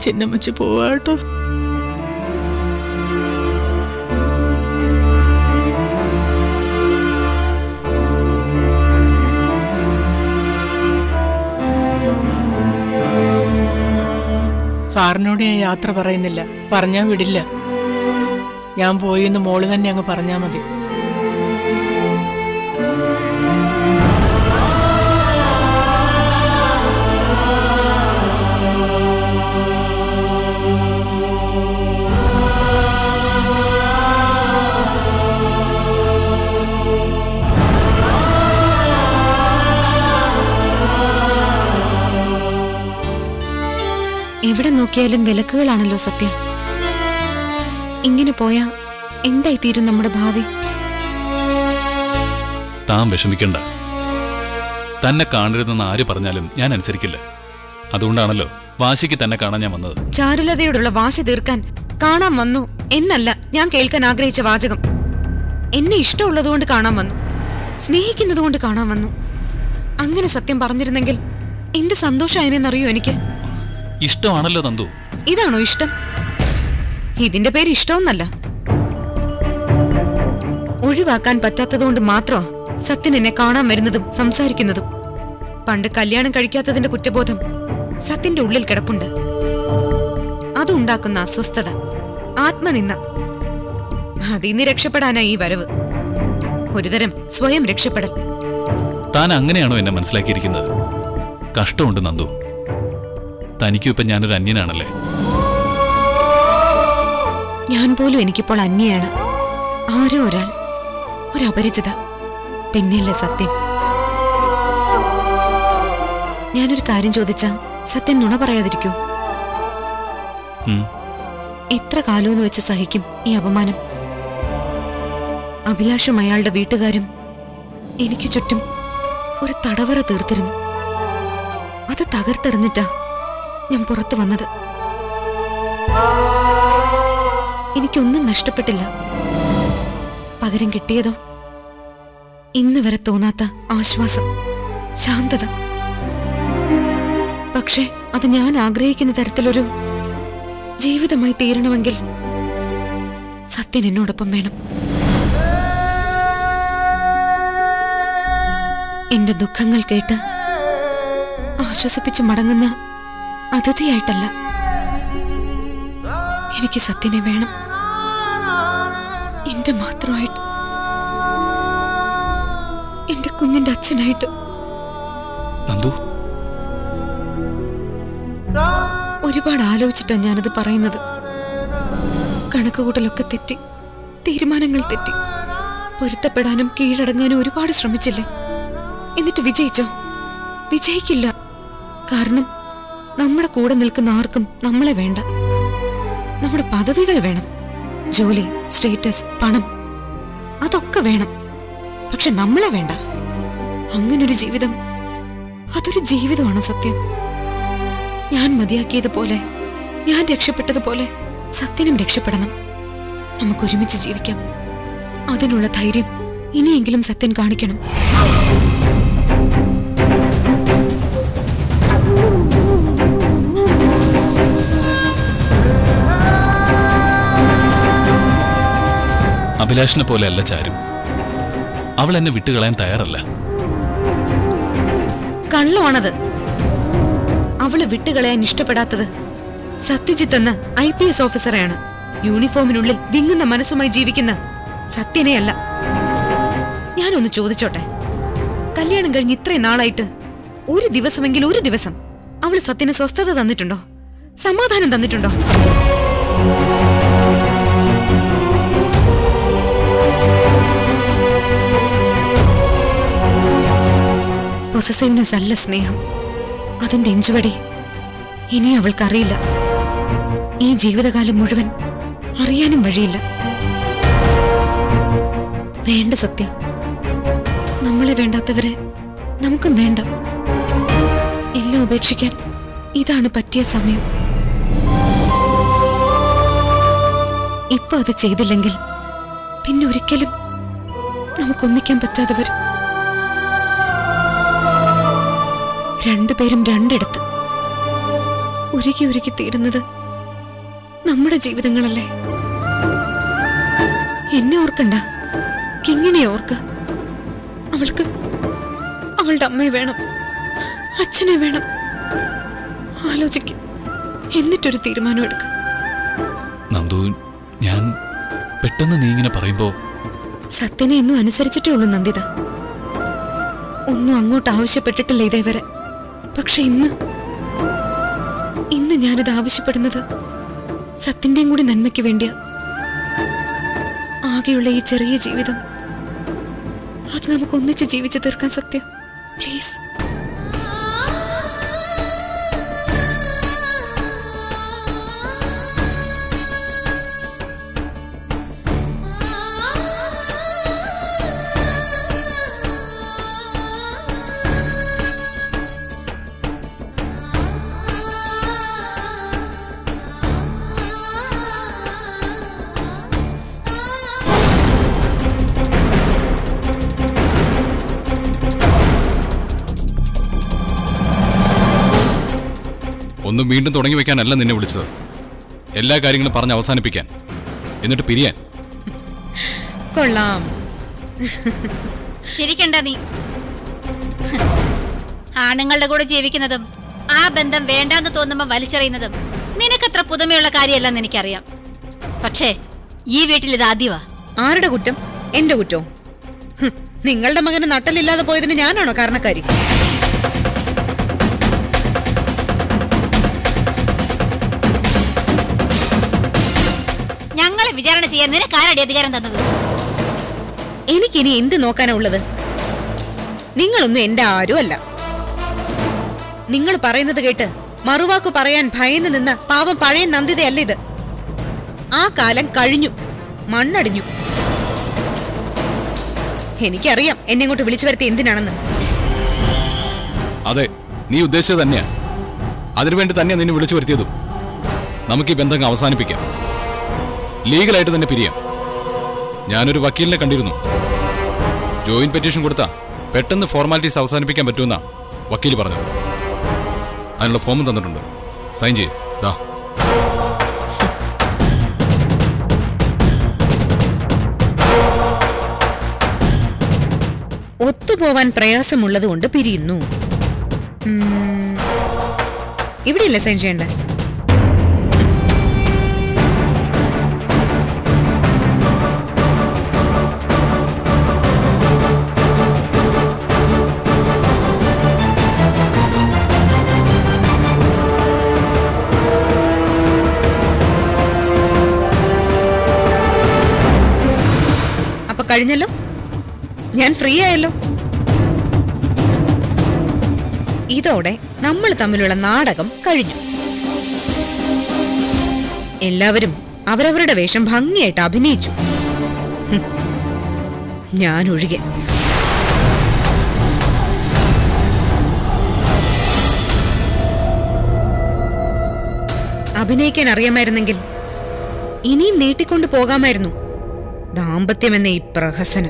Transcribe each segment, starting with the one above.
ചിന്നമ്മച്ച് പോവാട്ടോ സാറിനോട് ഞാൻ യാത്ര പറയുന്നില്ല പറഞ്ഞാ വിടില്ല ഞാൻ പോയിന്ന് മോള് തന്നെ അങ്ങ് പറഞ്ഞാ മതി എവിടെ നോക്കിയാലും വിലക്കുകളാണല്ലോ സത്യം ഇങ്ങനെ പോയാ എന്തായി തീരും നമ്മുടെ ഭാവി താൻ വിഷമിക്കണ്ട തന്നെ കാണരുതെന്ന് ആര് പറഞ്ഞാലും ഞാൻ അനുസരിക്കില്ല അതുകൊണ്ടാണല്ലോ വാശിക്ക് തന്നെ കാണാൻ ഞാൻ വന്നത് ചാരുലതയോടുള്ള വാശി തീർക്കാൻ കാണാൻ വന്നു എന്നല്ല ഞാൻ കേൾക്കാൻ ആഗ്രഹിച്ച വാചകം എന്നെ ഇഷ്ടമുള്ളതുകൊണ്ട് കാണാൻ വന്നു സ്നേഹിക്കുന്നതുകൊണ്ട് കാണാൻ വന്നു അങ്ങനെ സത്യം പറഞ്ഞിരുന്നെങ്കിൽ എന്ത് സന്തോഷമായനെന്നറിയോ എനിക്ക് ഇഷ്ടമാണല്ലോ നന്ദു ഇതാണോ ഇഷ്ടം ഇതിന്റെ പേര് ഇഷ്ടമൊന്നല്ല ഒഴിവാക്കാൻ പറ്റാത്തതുകൊണ്ട് മാത്രമാ സത്യൻ എന്നെ കാണാൻ വരുന്നതും സംസാരിക്കുന്നതും പണ്ട് കല്യാണം കഴിക്കാത്തതിന്റെ കുറ്റബോധം സത്യന്റെ ഉള്ളിൽ കിടപ്പുണ്ട് അതുണ്ടാക്കുന്ന അസ്വസ്ഥത ആത്മനിന്ദ അതിന്ന് രക്ഷപ്പെടാനാ ഈ വരവ് ഒരുതരം സ്വയം രക്ഷപ്പെടൽ താൻ അങ്ങനെയാണോ എന്നെ മനസ്സിലാക്കിയിരിക്കുന്നത് കഷ്ടമുണ്ട് നന്ദു തനിക്കും ഇപ്പം ഞാനൊരു അന്യനാണല്ലേ ഞാൻ പോലും എനിക്കിപ്പോൾ അന്യയാണ് ആരോ ഒരാൾ ഒരപരിചിത പിന്നെയല്ലേ സത്യൻ ഞാനൊരു കാര്യം ചോദിച്ചാ സത്യൻ നുണ പറയാതിരിക്കൂ ഉം. എത്ര കാലമെന്ന് വെച്ച് സഹിക്കും ഈ അപമാനം അഭിലാഷും അയാളുടെ വീട്ടുകാരും എനിക്ക് ചുറ്റും ഒരു തടവറ തീർത്തിരുന്നു അത് തകർത്തെറിഞ്ഞിട്ടാ ഞാൻ പുറത്തു വന്നത് എനിക്കൊന്നും നഷ്ടപ്പെട്ടില്ല പകരം കിട്ടിയതോ ഇന്ന് വരെ തോന്നാത്ത ആശ്വാസം ശാന്തത പക്ഷേ അത് ഞാൻ ആഗ്രഹിക്കുന്ന തരത്തിലൊരു ജീവിതമായി തീരണമെങ്കിൽ സത്യൻ എന്നോടൊപ്പം വേണം എന്റെ ദുഃഖങ്ങൾ കേട്ട് ആശ്വസിപ്പിച്ച് മടങ്ങുന്ന അതിഥിയായിട്ടല്ല എനിക്ക് സത്യനെ വേണം എന്റെ മാത്രമായിട്ട് എന്റെ കുഞ്ഞിന്റെ അച്ഛനായിട്ട് നന്ദു ഒരുപാട് ആലോചിച്ചിട്ടാണ് ഞാനത് പറയുന്നത് കണക്കുകൂട്ടലൊക്കെ തെറ്റി തീരുമാനങ്ങൾ തെറ്റി പൊരുത്തപ്പെടാനും കീഴടങ്ങാനും ഒരുപാട് ശ്രമിച്ചില്ലേ എന്നിട്ട് വിജയിച്ചോ വിജയിക്കില്ല കാരണം നമ്മുടെ കൂടെ നിൽക്കുന്ന ആർക്കും നമ്മളെ വേണ്ട നമ്മുടെ പദവികൾ വേണം ജോലി സ്റ്റേറ്റസ് പണം അതൊക്കെ വേണം പക്ഷെ നമ്മളെ വേണ്ട അങ്ങനൊരു ജീവിതം അതൊരു ജീവിതമാണ് സത്യം ഞാൻ മതിയാക്കിയതുപോലെ ഞാൻ രക്ഷപ്പെട്ടതുപോലെ സത്യനും രക്ഷപ്പെടണം നമുക്ക് ഒരുമിച്ച് ജീവിക്കാം അതിനുള്ള ധൈര്യം ഇനിയെങ്കിലും സത്യൻ കാണിക്കണം അഭിലാഷിനെ പോലെയല്ല ചാരു അവൾ എന്നെ വിട്ടുകളയാൻ തയ്യാറല്ല കള്ളമാണത് അവള് വിട്ടുകളയാൻ ഇഷ്ടപ്പെടാത്തത് സത്യജിത്ത് എന്ന ഐ പി എസ് ഓഫീസറെയാണ് യൂണിഫോമിനുള്ളിൽ വിങ്ങുന്ന മനസ്സുമായി ജീവിക്കുന്ന സത്യനെയല്ല ഞാനൊന്ന് ചോദിച്ചോട്ടെ കല്യാണം കഴിഞ്ഞ് ഇത്രയും നാളായിട്ട് ഒരു ദിവസമെങ്കിലും ഒരു ദിവസം അവള് സത്യന് സ്വസ്ഥത തന്നിട്ടുണ്ടോ സമാധാനം തന്നിട്ടുണ്ടോ പൊസസീവ്നെസ് അല്ല സ്നേഹം അതിന്റെ ഇഞ്ചുവടി ഇനി അവൾക്കറിയില്ല ഈ ജീവിതകാലം മുഴുവൻ അറിയാനും വഴിയില്ല വേണ്ട സത്യ നമ്മളെ വേണ്ടാത്തവരെ നമുക്കും വേണ്ട എല്ലാം ഉപേക്ഷിക്കാൻ ഇതാണ് പറ്റിയ സമയം ഇപ്പൊ അത് ചെയ്തില്ലെങ്കിൽ പിന്നെ ഒരിക്കലും നമുക്കൊന്നിക്കാൻ പറ്റാതെ വരും രണ്ടുപേരും രണ്ടിടത്ത് ഉരുകി ഉരുകി തീരുന്നത് നമ്മുടെ ജീവിതങ്ങളല്ലേ എന്നെ ഓർക്കണ്ട കിങ്ങിണി ഓർക്ക് അവൾക്ക് അവളുടെ അമ്മയെ വേണം അച്ഛനെ വേണം ആലോചിക്കും എന്നിട്ടൊരു തീരുമാനം എടുക്കാം നന്ദു ഞാൻ പെട്ടെന്ന് നീ ഇങ്ങനെ പറയുമ്പോ സത്യനെ എന്നും അനുസരിച്ചിട്ടേ ഉള്ളൂ നന്ദിത ഒന്നും അങ്ങോട്ട് ആവശ്യപ്പെട്ടിട്ടില്ല ഇതേവരെ പക്ഷെ ഇന്ന് ഇന്ന് ഞാനിത് ആവശ്യപ്പെടുന്നത് സത്യന്റെയും കൂടി നന്മയ്ക്ക് വേണ്ടിയാ ആകെയുള്ള ഈ ചെറിയ ജീവിതം അത് നമുക്ക് ഒന്നിച്ച് ജീവിച്ചു തീർക്കാൻ സത്യം പ്ലീസ് ഒന്നും വീണ്ടും തുടങ്ങി വെക്കാനല്ല നിന്നെ വിളിച്ചത് എല്ലാ കാര്യങ്ങളും പറഞ്ഞ് അവസാനിപ്പിക്കാൻ എന്നിട്ട് പിരിയാൻ കൊള്ളാം ചിരിക്കണ്ട നീ ആണുങ്ങളുടെ കൂടെ ജീവിക്കുന്നതും ആ ബന്ധം വേണ്ടാന്ന് തോന്നുമ്പോ വലിച്ചെറിയുന്നതും നിനക്കത്ര പുതുമയുള്ള കാര്യമല്ലെന്ന് എനിക്കറിയാം പക്ഷേ ഈ വീട്ടിൽ ഇത് ആദ്യവാ ആരുടെ കുറ്റം എന്റെ കുറ്റോ ഹ്, നിങ്ങളുടെ മകന് നട്ടലില്ലാതെ പോയതിന് ഞാനാണോ കാരണക്കാരി ഞങ്ങളെ വിചാരണ ചെയ്യാൻ നിനക്കാരടി അധികാരം തന്നത് എനിക്കിനി എന്ത് നോക്കാനാ ഉള്ളത് നിങ്ങളൊന്നും എന്റെ ആരും അല്ല നിങ്ങൾ പറയുന്നത് കേട്ട് മറുവാക്ക് പറയാൻ ഭയന്ന് നിന്ന പാവം പഴയ നന്ദിതയല്ല ഇത് ആ കാലം കഴിഞ്ഞു മണ്ണടിഞ്ഞു എനിക്കറിയാം എന്നെ ഇങ്ങോട്ട് വിളിച്ചു വരുത്തി എന്തിനാണെന്ന് അതെ നീ ഉദ്ദേശിച്ചത് തന്നെയാ അതിനുവേണ്ടി തന്നെയാ നിന്നെ വിളിച്ചു വരുത്തിയതും നമുക്ക് ഈ ബന്ധം അവസാനിപ്പിക്കാം ലീഗലായിട്ട് തന്നെ പിരിയാം ഞാനൊരു വക്കീലിനെ കണ്ടിരുന്നു ജോയിന്റ് പെറ്റീഷൻ കൊടുത്താ പെട്ടെന്ന് ഫോർമാലിറ്റീസ് അവസാനിപ്പിക്കാൻ പറ്റുമെന്നാ വക്കീൽ പറഞ്ഞത് അതിനുള്ള ഫോമും തന്നിട്ടുണ്ട് സൈൻ ചെയ്യ് ദാ ഒത്തുപോവാൻ പ്രയാസമുള്ളതുകൊണ്ട് പിരിയുന്നു ഉം, ഇവിടെയല്ലേ സൈൻ ചെയ്യണ്ടേ അപ്പൊ കഴിഞ്ഞല്ലോ ഞാൻ ഫ്രീ ആയല്ലോ ഇതോടെ നമ്മൾ തമ്മിലുള്ള നാടകം കഴിഞ്ഞു എല്ലാവരും അവരവരുടെ വേഷം ഭംഗിയായിട്ട് അഭിനയിച്ചു ഹും. ഞാൻ ഒഴികെ അഭിനയിക്കാൻ അറിയാമായിരുന്നെങ്കിൽ ഇനിയും നീട്ടിക്കൊണ്ടു പോകാമായിരുന്നു ദാമ്പത്യമെന്ന ഈ പ്രഹസനം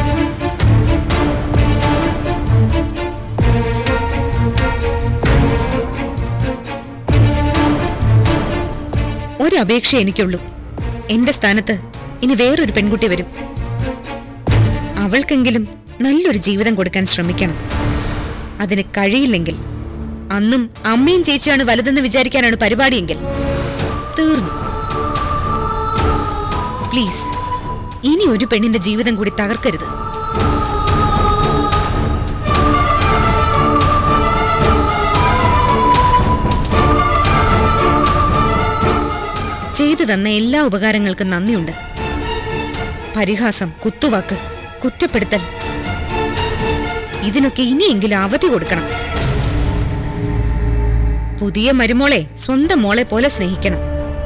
ഒരപേക്ഷ എനിക്കുള്ളൂ എന്റെ സ്ഥാനത്ത് ഇനി വേറൊരു പെൺകുട്ടി വരും അവൾക്കെങ്കിലും നല്ലൊരു ജീവിതം കൊടുക്കാൻ ശ്രമിക്കണം അതിന് കഴിയില്ലെങ്കിൽ അന്നും അമ്മയും ചേച്ചിയാണ് വലുതെന്ന് വിചാരിക്കാനാണ് പരിപാടിയെങ്കിൽ തീർന്നു പ്ലീസ് ഇനി ഒരു പെണ്ണിന്റെ ജീവിതം കൂടി തകർക്കരുത് ചെയ്തു തന്ന എല്ലാ ഉപകാരങ്ങൾക്കും നന്ദിയുണ്ട് പരിഹാസം കുത്തുവാക്ക് കുറ്റപ്പെടുത്തൽ ഇതിനൊക്കെ ഇനിയെങ്കിലും അവധി കൊടുക്കണം പുതിയ മരുമോളെ സ്വന്തം മോളെ പോലെ സ്നേഹിക്കണം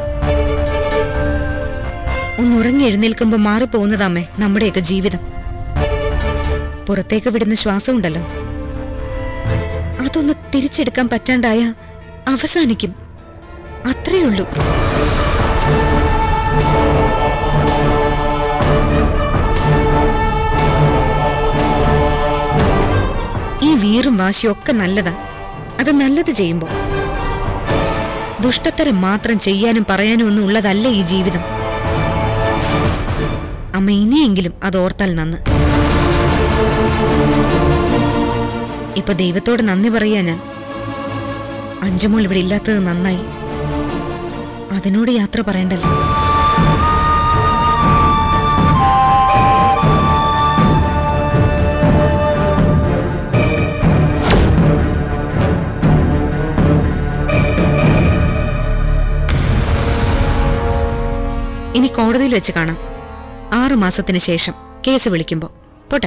ഒന്ന് ഉറങ്ങി എഴുന്നേൽക്കുമ്പോ മാറിപ്പോകുന്നതാമേ നമ്മുടെയൊക്കെ ജീവിതം പുറത്തേക്ക് വിടുന്ന ശ്വാസമുണ്ടല്ലോ അതൊന്ന് തിരിച്ചെടുക്കാൻ പറ്റാണ്ടായ അവസാനിക്കും അത്രയുള്ളൂ ഈ വീറും വാശിയും ഒക്കെ നല്ലതാ അത് നല്ലത് ചെയ്യുമ്പോ ദുഷ്ടത്തരം മാത്രം ചെയ്യാനും പറയാനും ഒന്നും ഉള്ളതല്ല ഈ ജീവിതം അമ്മ ഇനിയെങ്കിലും അത് ഓർത്താൽ നന്ന് ഇപ്പൊ ദൈവത്തോട് നന്ദി പറയാ ഞാൻ അഞ്ചുമോൾ ഇവിടെ ഇല്ലാത്തത് നന്നായി അതിനോട് യാത്ര പറയണ്ടല്ലോ ഇനി കോടതിയിൽ വെച്ച് കാണാം ആറു മാസത്തിന് ശേഷം കേസ് വിളിക്കുമ്പോ പോട്ടെ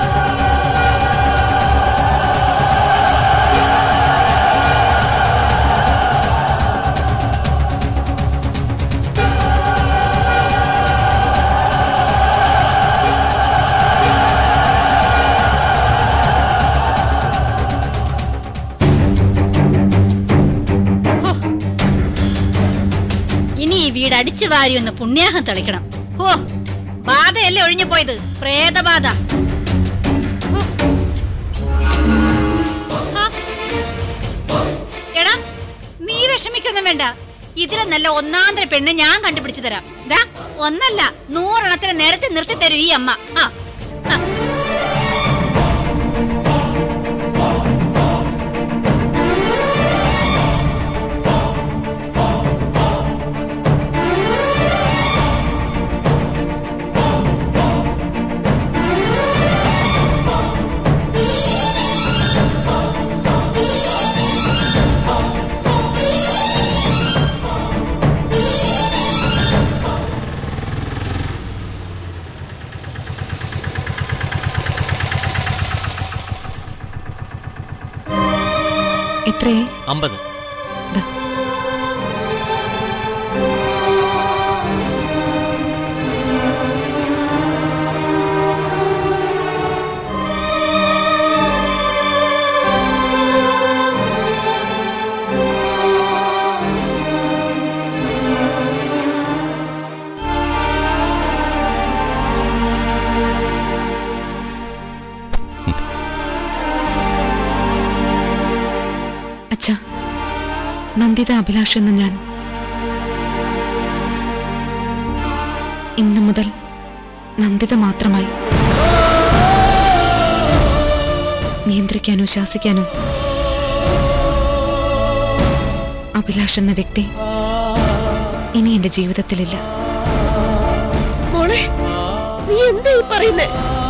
ഇനി ഈ വീട് അടിച്ചു വാരി ഒന്ന് പുണ്യാഹം തെളിക്കണം ഹോ ബാധയല്ലേ ഒഴിഞ്ഞു പോയത് പ്രേതബാധ ഹോ. ആ. എടാ നീ വിഷമിക്കൊന്നും വേണ്ട ഇതിലെ നല്ല ഒന്നാന്തര പെണ്ണ് ഞാൻ കണ്ടുപിടിച്ചു തരാം ദാ ഒന്നല്ല നൂറെണ്ണത്തിന് നേരത്തെ നിർത്തി തരൂ ഈ അമ്മ ആ ആ. എത്രയായി അമ്പത് ദാ. അച്ഛാ നന്ദിത അഭിലാഷ് എന്ന ഞാൻ ഇന്നു മുതൽ നന്ദിത മാത്രമായി നിയന്ത്രിക്കാനോ ശാസിക്കാനോ അഭിലാഷ് എന്ന വ്യക്തി ഇനി എന്റെ ജീവിതത്തിലില്ല മോളെ നീ എന്താ ഈ പറയുന്നേ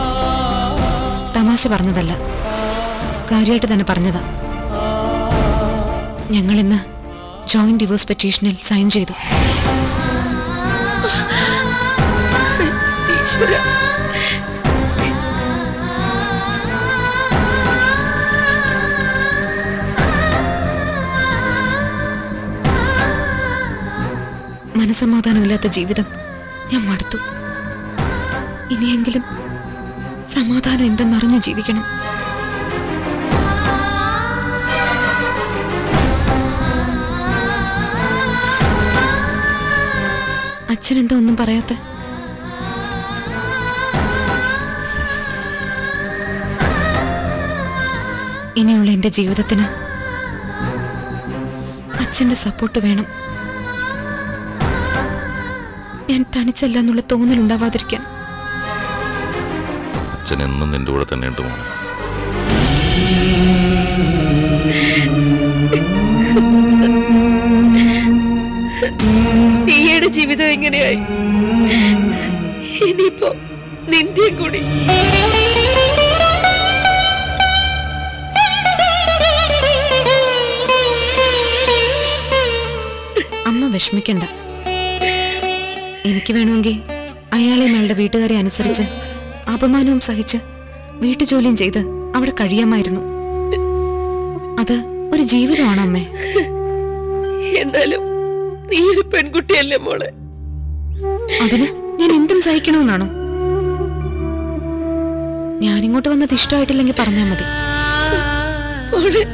തമാശ പറഞ്ഞതല്ല കാര്യമായിട്ട് തന്നെ പറഞ്ഞതാ ഞങ്ങൾ ഇന്ന് ജോയിന്റ് ഡിവോഴ്സ് പെറ്റീഷനിൽ സൈൻ ചെയ്തു ഈശ്വര മനസമാധാനമില്ലാത്ത ജീവിതം ഞാൻ മടുത്തു ഇനിയെങ്കിലും സമാധാനം എന്തെന്നറിഞ്ഞ് ജീവിക്കണം അച്ഛൻ എന്താ ഒന്നും പറയാത്ത ഇനിയുള്ള എന്റെ ജീവിതത്തിന് അച്ഛന്റെ സപ്പോർട്ട് വേണം ഞാൻ തനിച്ചല്ല എന്നുള്ള തോന്നലുണ്ടാവാതിരിക്കാൻ അച്ഛൻ എന്നും നിന്റെ കൂടെ തന്നെ ഉണ്ട് മോനെ നീയുടെ ജീവിതം എങ്ങനെയായി ഇനിയിപ്പോ നിന്റെയും കൂടി അമ്മ വിഷമിക്കണ്ട എനിക്ക് വേണമെങ്കിൽ അയാളെയും അയാളുടെ വീട്ടുകാരെ അനുസരിച്ച് അപമാനവും സഹിച്ച് വീട്ടുജോലിയും ചെയ്ത് അവിടെ കഴിയാമായിരുന്നു അത് ഒരു ജീവിതമാണോ അമ്മേ എന്നാലും നീ ഒരു പെൺകുട്ടിയല്ലേ മോളെ അതിന് ഞാൻ എന്തും സഹിക്കണമെന്നാണോ ഞാനിങ്ങോട്ട് വന്നത് ഇഷ്ടമായിട്ടില്ലെങ്കിൽ പറഞ്ഞാൽ മതി മോളെ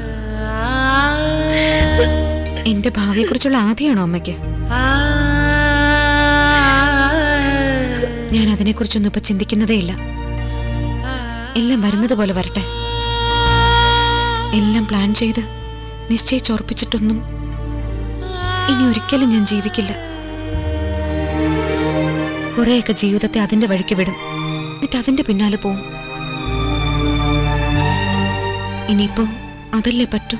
എന്റെ ഭാവിയെക്കുറിച്ചുള്ള ആദ്യമാണോ അമ്മയ്ക്ക് ഞാൻ അതിനെക്കുറിച്ചൊന്നും ഇപ്പൊ ചിന്തിക്കുന്നതേ ഇല്ല എല്ലാം വരുന്നത് പോലെ വരട്ടെ എല്ലാം പ്ലാൻ ചെയ്ത് നിശ്ചയിച്ചുറപ്പിച്ചിട്ടൊന്നും ഇനി ഒരിക്കലും ഞാൻ ജീവിക്കില്ല കുറെയൊക്കെ ജീവിതത്തെ അതിന്റെ വഴിക്ക് വിടും എന്നിട്ട് അതിന്റെ പിന്നാലെ പോവും ഇനിയിപ്പോ അതല്ലേ പറ്റൂ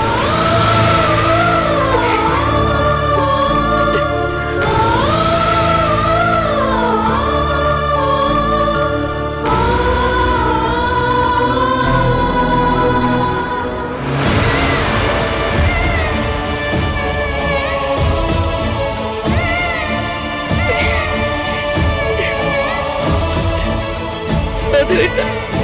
അത് വേണ്ട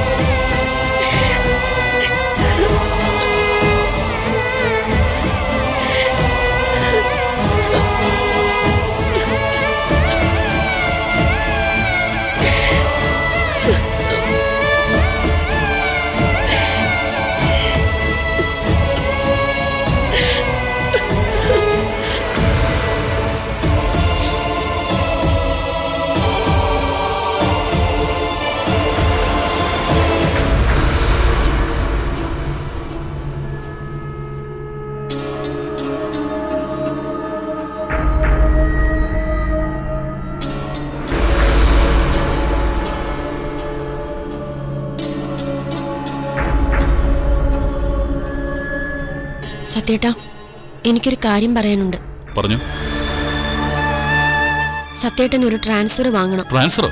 സത്യേട്ടാ എനിക്കൊരു കാര്യം പറയാനുണ്ട് പറഞ്ഞു സത്യേട്ടൻ ഒരു ട്രാൻസ്ഫർ വാങ്ങണം ട്രാൻസ്ഫറോ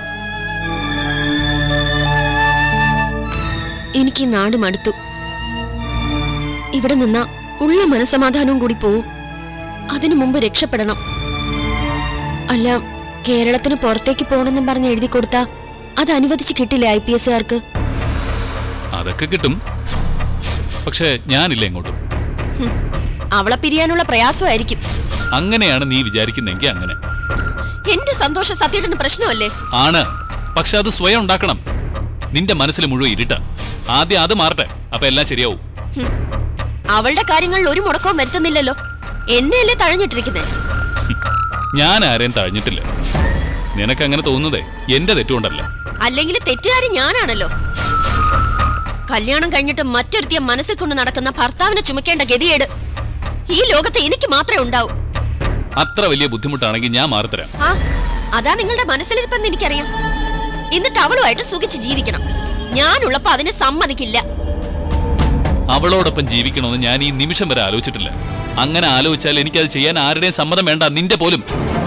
എനിക്ക് ഈ നാട് മടുത്തു ഇവിടെ നിന്ന ഉള്ള മനസമാധാനവും കൂടി പോവും അതിനു മുമ്പ് രക്ഷപ്പെടണം അല്ല കേരളത്തിന് പുറത്തേക്ക് പോകണമെന്നും പറഞ്ഞ് എഴുതി കൊടുത്താ അത് അനുവദിച്ച് കിട്ടില്ലേ ഐ പി എസുകാർക്ക് അതൊക്കെ കിട്ടും പക്ഷേ ഞാനില്ല എങ്ങോട്ടും അവളെ പിരിയാനുള്ള പ്രയാസമായിരിക്കും അങ്ങനെയാണ് നീ വിചാരിക്കുന്നെങ്കിൽ അങ്ങനെ എന്റെ സന്തോഷം സത്യേട്ടന് പ്രശ്നമല്ലേ ആണ് പക്ഷെ അത് സ്വയം ഉണ്ടാക്കണം നിന്റെ മനസ്സിൽ മുഴുവൻ ഇരുട്ട ആദ്യം അത് മാറട്ടെ അപ്പൊ എല്ലാം ശരിയാവും അവളുടെ കാര്യങ്ങളിൽ ഒരു മുടക്കവും വരുത്തുന്നില്ലല്ലോ എന്നെയല്ലേ തഴഞ്ഞിട്ടിരിക്കുന്നേ ഞാൻ ആരെയും തഴഞ്ഞിട്ടില്ല നിനക്ക് അങ്ങനെ തോന്നുന്നതേ എന്റെ തെറ്റുകൊണ്ടല്ല അല്ലെങ്കിൽ തെറ്റുകാരി ഞാനാണല്ലോ കല്യാണം കഴിഞ്ഞിട്ട് മറ്റൊരുത്തിയ മനസ്സിൽ കൊണ്ട് നടക്കുന്ന ഭർത്താവിനെ ചുമക്കേണ്ട ഗതിയേട് ഈ ലോകത്ത് എനിക്ക് മാത്രമേ ഉണ്ടാവൂ അത്ര വലിയ ബുദ്ധിമുട്ടാണെങ്കിൽ ഞാൻ മാറിത്തരാം ആ അതാ നിങ്ങളുടെ മനസ്സിലിരിപ്പെന്ന് എനിക്കറിയാം എന്നിട്ട് അവളുമായിട്ട് സുഖിച്ച് ജീവിക്കണം ഞാനുള്ളപ്പോ അതിന് സമ്മതിക്കില്ല അവളോടൊപ്പം ജീവിക്കണമെന്ന് ഞാൻ ഈ നിമിഷം വരെ ആലോചിച്ചിട്ടില്ല അങ്ങനെ ആലോചിച്ചാൽ എനിക്കത് ചെയ്യാൻ ആരുടെയും സമ്മതം വേണ്ട നിന്റെ പോലും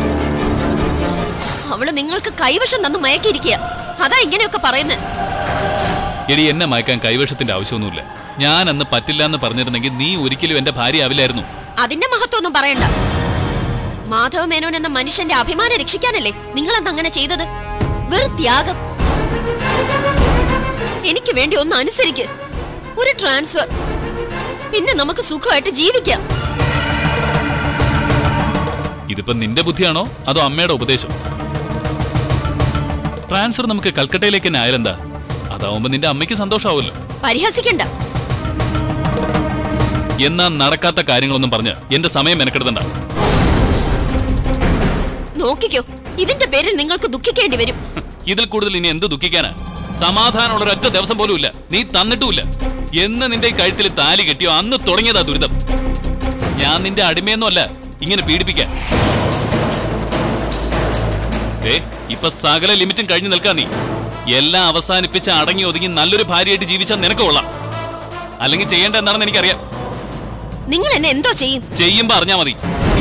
അവള് നിങ്ങൾക്ക് കൈവശം തന്ന് മയക്കിയിരിക്കുക അതാ ഇങ്ങനെയൊക്കെ പറയുന്നത് എടി എന്നെ മയക്കാൻ കൈവശത്തിന്റെ ആവശ്യമൊന്നുമില്ല ഞാൻ അന്ന് പറ്റില്ല എന്ന് പറഞ്ഞിരുന്നെങ്കിൽ നീ ഒരിക്കലും എന്റെ ഭാര്യ ആവില്ലായിരുന്നു അതിന്റെ മഹത്വം ഒന്നും പറയണ്ട മാധവ മേനോൻ എന്ന മനുഷ്യന്റെ അഭിമാനം രക്ഷിക്കാനല്ലേ നിങ്ങളന്ന് അങ്ങനെ ചെയ്തത് വെറും ത്യാഗം എനിക്ക് വേണ്ടി ഒന്ന് അനുസരിക്ക് ഒരു ട്രാൻസ്ഫർ പിന്നെ നമുക്ക് സുഖമായിട്ട് ജീവിക്കാം ഇതിപ്പോ നിന്റെ ബുദ്ധിയാണോ അതോ അമ്മയുടെ ഉപദേശം ട്രാൻസ്ഫർ നമുക്ക് കൽക്കട്ടയിലേക്ക് തന്നെ ആയാലെന്താ അതാവുമ്പോ നിന്റെ അമ്മയ്ക്ക് സന്തോഷാവുമല്ലോ പരിഹസിക്കണ്ട എന്നാ നടക്കാത്ത കാര്യങ്ങളൊന്നും പറഞ്ഞ് എന്റെ സമയം മെനക്കെടുത്തണ്ട നോക്കിക്കോ ഇതിന്റെ പേരിൽ നിങ്ങൾക്ക് ദുഃഖിക്കേണ്ടി വരും ഇതിൽ കൂടുതൽ ഇനി എന്ത് ദുഃഖിക്കാനാ സമാധാനമുള്ള ഒരൊറ്റ ദിവസം പോലും ഇല്ല നീ തന്നിട്ടുമില്ല എന്ന് നിന്റെ ഈ കഴുത്തിൽ താലി കെട്ടിയോ അന്ന് തുടങ്ങിയതാ ദുരിതം ഞാൻ നിന്റെ അടിമയൊന്നുമല്ല ഇങ്ങനെ പീഡിപ്പിക്കാൻ ഏ ഇപ്പൊ സകല ലിമിറ്റും കഴിഞ്ഞു നിൽക്കാ നീ എല്ലാം അവസാനിപ്പിച്ച് അടങ്ങി ഒതുങ്ങി നല്ലൊരു ഭാര്യയായിട്ട് ജീവിച്ചാൽ നിനക്ക് കൊള്ളാം അല്ലെങ്കിൽ ചെയ്യേണ്ട എന്താണെന്ന് എനിക്കറിയാം നിങ്ങൾ എന്നെ എന്തോ ചെയ്യും ചെയ്യുമ്പോ അറിഞ്ഞാ മതി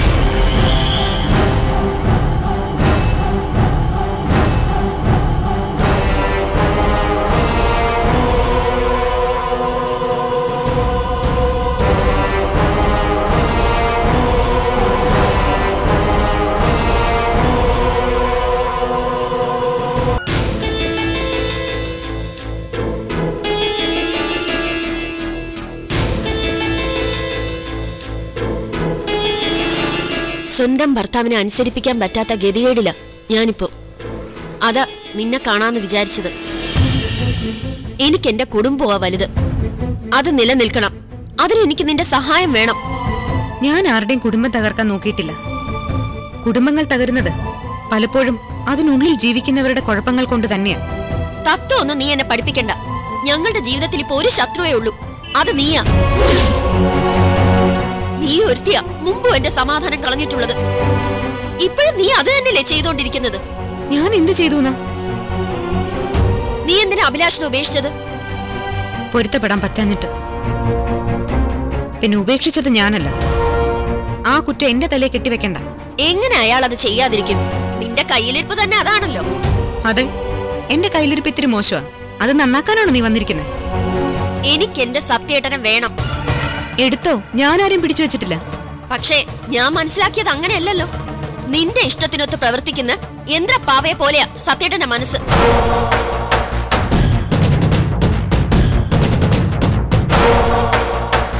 സ്വന്തം ഭർത്താവിനെ അനുസരിപ്പിക്കാൻ പറ്റാത്ത ഗതികേടില്ല ഞാനിപ്പോ അതാ നിന്നെ കാണാന്ന് വിചാരിച്ചത് എനിക്ക് എന്റെ കുടുംബമാ വലുത് അത് നിലനിൽക്കണം അതിന് എനിക്ക് നിന്റെ സഹായം വേണം ഞാൻ ആരുടെയും കുടുംബം തകർക്കാൻ നോക്കിയിട്ടില്ല കുടുംബങ്ങൾ തകരുന്നത് പലപ്പോഴും അതിനുള്ളിൽ ജീവിക്കുന്നവരുടെ കുഴപ്പങ്ങൾ കൊണ്ട് തന്നെയാ തത്വം ഒന്നും നീ എന്നെ പഠിപ്പിക്കണ്ട ഞങ്ങളുടെ ജീവിതത്തിൽ ഇപ്പൊ ഒരു ശത്രുവേ ഉള്ളൂ അത് നീയാ നീ ഒരുത്തിയാ മുമ്പും എന്റെ സമാധാനം കളഞ്ഞിട്ടുള്ളത് ഇപ്പോഴും നീ അത് തന്നെയല്ലേ ചെയ്തോണ്ടിരിക്കുന്നത് ഞാൻ എന്ത് ചെയ്തു എന്നാ നീ എന്തിനാ അഭിലാഷിനെ ഉപേക്ഷിച്ചത് പൊരുത്തപ്പെടാൻ പറ്റാഞ്ഞിട്ട് പിന്നെ ഉപേക്ഷിച്ചത് ഞാനല്ല ആ കുറ്റം എന്റെ തലയെ കെട്ടിവെക്കണ്ട എങ്ങനെ അയാൾ അത് ചെയ്യാതിരിക്കും നിന്റെ കയ്യിലിരിപ്പ് തന്നെ അതാണല്ലോ അതെ എന്റെ കയ്യിലിരിപ്പ് ഇത്തിരി മോശമാ അത് നന്നാക്കാനാണോ നീ വന്നിരിക്കുന്നത് എനിക്ക് എന്റെ സത്യേട്ടനെ വേണം എടുത്തോ ഞാനാരും പിടിച്ചു വെച്ചിട്ടില്ല പക്ഷേ ഞാൻ മനസ്സിലാക്കിയത് അങ്ങനെയല്ലല്ലോ നിന്റെ ഇഷ്ടത്തിനൊത്ത് പ്രവർത്തിക്കുന്ന യന്ത്രപ്പാവയെ പോലെയാ സത്യേട്ടന്റെ മനസ്സ്